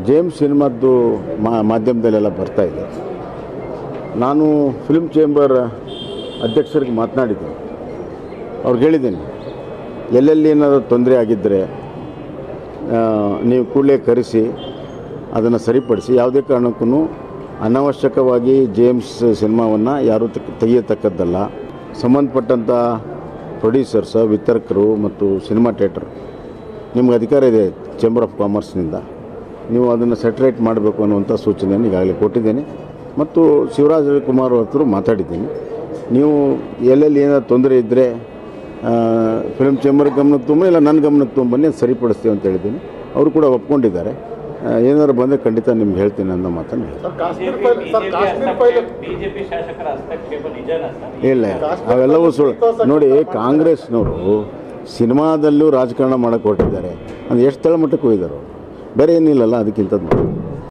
James ಸಿನಿಮಾದ್ದು ಮಾ- ಮಾಧ್ಯಮದಲ್ಲೆಲ್ಲ ಬರ್ತಾ ಇದೆ ನಾನು ಫಿಲ್ಮ್ ಚೇಂಬರ್ ಅಧ್ಯಕ್ಷರಿಗೆ ಮಾತನಾಡಿದ್ದೆ ಅವ್ರಿಗೆ ಹೇಳಿದ್ದೀನಿ ಎಲ್ಲೆಲ್ಲಿ ಏನಾದರೂ ತೊಂದರೆ ಆಗಿದ್ದರೆ ಆ, ನೀವು ಕೂಡಲೇ ಕರೆಸಿ ಅದನ್ನು ಸರಿಪಡಿಸಿ ಯಾವುದೇ ಕಾರಣಕ್ಕೂ ಅನಾವಶ್ಯಕವಾಗಿ ಜೇಮ್ಸ್ ಸಿನಿಮಾವನ್ನು ಯಾರೂ ತೆಗ್- ತೆಗೆಯತಕ್ಕದ್ದಲ್ಲ ಸಂಬಂಧಪಟ್ಟಂಥ ಪ್ರೊಡ್ಯೂಸರ್ಸ್ ವಿತರಕರು ಮತ್ತು ಸಿನಿಮಾ ಥಿಯೇಟರ್ ನಿಮ್ಗೆ ಅಧಿಕಾರ ಇದೆ ಚೇಂಬರ್ ಆಫ್ ಕಾಮರ್ಸ್ನಿಂದ ನೀವು ಅದನ್ನು ಸೆಟ್ರೇಟ್ ಮಾಡಬೇಕು ಅನ್ನುವಂಥ ಸೂಚನೆಯನ್ನು ಈಗಾಗಲೇ ಕೊಟ್ಟಿದ್ದೇನೆ ಮತ್ತು ಶಿವರಾಜ್ ಕುಮಾರ್ ಹತ್ರ ಮಾತಾಡಿದ್ದೀನಿ ನೀವು ಎಲ್ಲೆಲ್ಲಿ ಏನಾದ್ರು ತೊಂದರೆ ಇದ್ದರೆ ಫಿಲ್ಮ್ ಚೇಂಬರ್ ಗಮನಕ್ಕೆ ತುಂಬ ಇಲ್ಲ ನನ್ನ ಗಮನಕ್ಕೆ ತುಂಬ ಬನ್ನಿ ಅದು ಸರಿಪಡಿಸ್ತೀವಿ ಅಂತ ಹೇಳಿದ್ದೀನಿ ಅವರು ಕೂಡ ಒಪ್ಕೊಂಡಿದ್ದಾರೆ ಆ, ಏನಾದ್ರು ಬಂದರೆ ಖಂಡಿತ ನಿಮ್ಗೆ ಹೇಳ್ತೀನಿ ಅನ್ನೋ ಮಾತನ್ನು ಹೇಳ್ತೀನಿ sir Kashmir file sir Kashmir file BJP ಶಾಸಕರ ಹಸ್ತಕ್ಷೇಪ ನಿಜನಾ ಸರ್ ಇಲ್ಲ ಅವೆಲ್ಲವೂ ಸುಳ್ಳು ನೋಡಿ ಕಾಂಗ್ರೆಸ್ನವರು ಸಿನಿಮಾದಲ್ಲೂ ರಾಜಕಾರಣ ಮಾಡೋಕ್ಕೆ ಹೊರಟಿದ್ದಾರೆ ಅದು ಎಷ್ಟು ತಳಮಟ್ಟಕ್ಕೆ ಹೋಗಿದ್ದಾರೆ ಅವ್ರು. ಬೇರೆ ಏನಿಲ್ಲಲ್ಲ ಅದಕ್ಕಿಂತದ್ದು